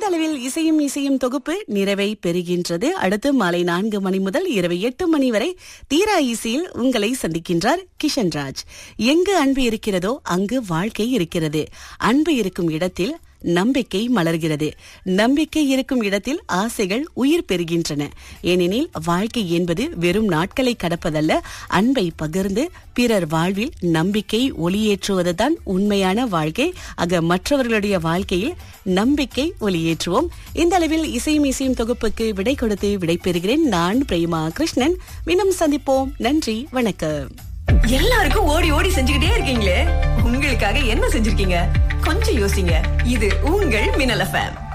அளவில் இசையும் இசையும் தொகுப்பு நிறைவை பெறுகின்றது அடுத்து மாலை நான்கு மணி முதல் இரவு எட்டு மணி வரை தீரா இசையில் உங்களை சந்திக்கின்றார் கிஷன் ராஜ் எங்கு அன்பு இருக்கிறதோ அங்கு வாழ்க்கை இருக்கிறது அன்பு இருக்கும் இடத்தில் நம்பிக்கை மலர்கிறது நம்பிக்கை இருக்கும் இடத்தில் ஆசைகள் உயிர் பெறுகின்றன ஏனெனில் வாழ்க்கை என்பது வெறும் நாட்களை கடப்பதல்ல அன்பை பகிர்ந்து பிறர் வாழ்வில் நம்பிக்கை ஒளியேற்றுவதுதான் உண்மையான வாழ்க்கை ஆக மற்றவர்களுடைய வாழ்க்கையில் நம்பிக்கை ஒளியேற்றுவோம் இந்த அளவில் இசையும் இசையும் தொகுப்புக்கு விடை கொடுத்து விடை பெறுகிறேன் நான் பிரேமா கிருஷ்ணன் மீண்டும் சந்திப்போம் நன்றி வணக்கம் எல்லாருக்கும் ஓடி ஓடி செஞ்சுக்கிட்டே இருக்கீங்களே உங்களுக்காக என்ன செஞ்சிருக்கீங்க கொஞ்சம் யோசிங்க இது உங்கள் மின்னல் எஃப்எம்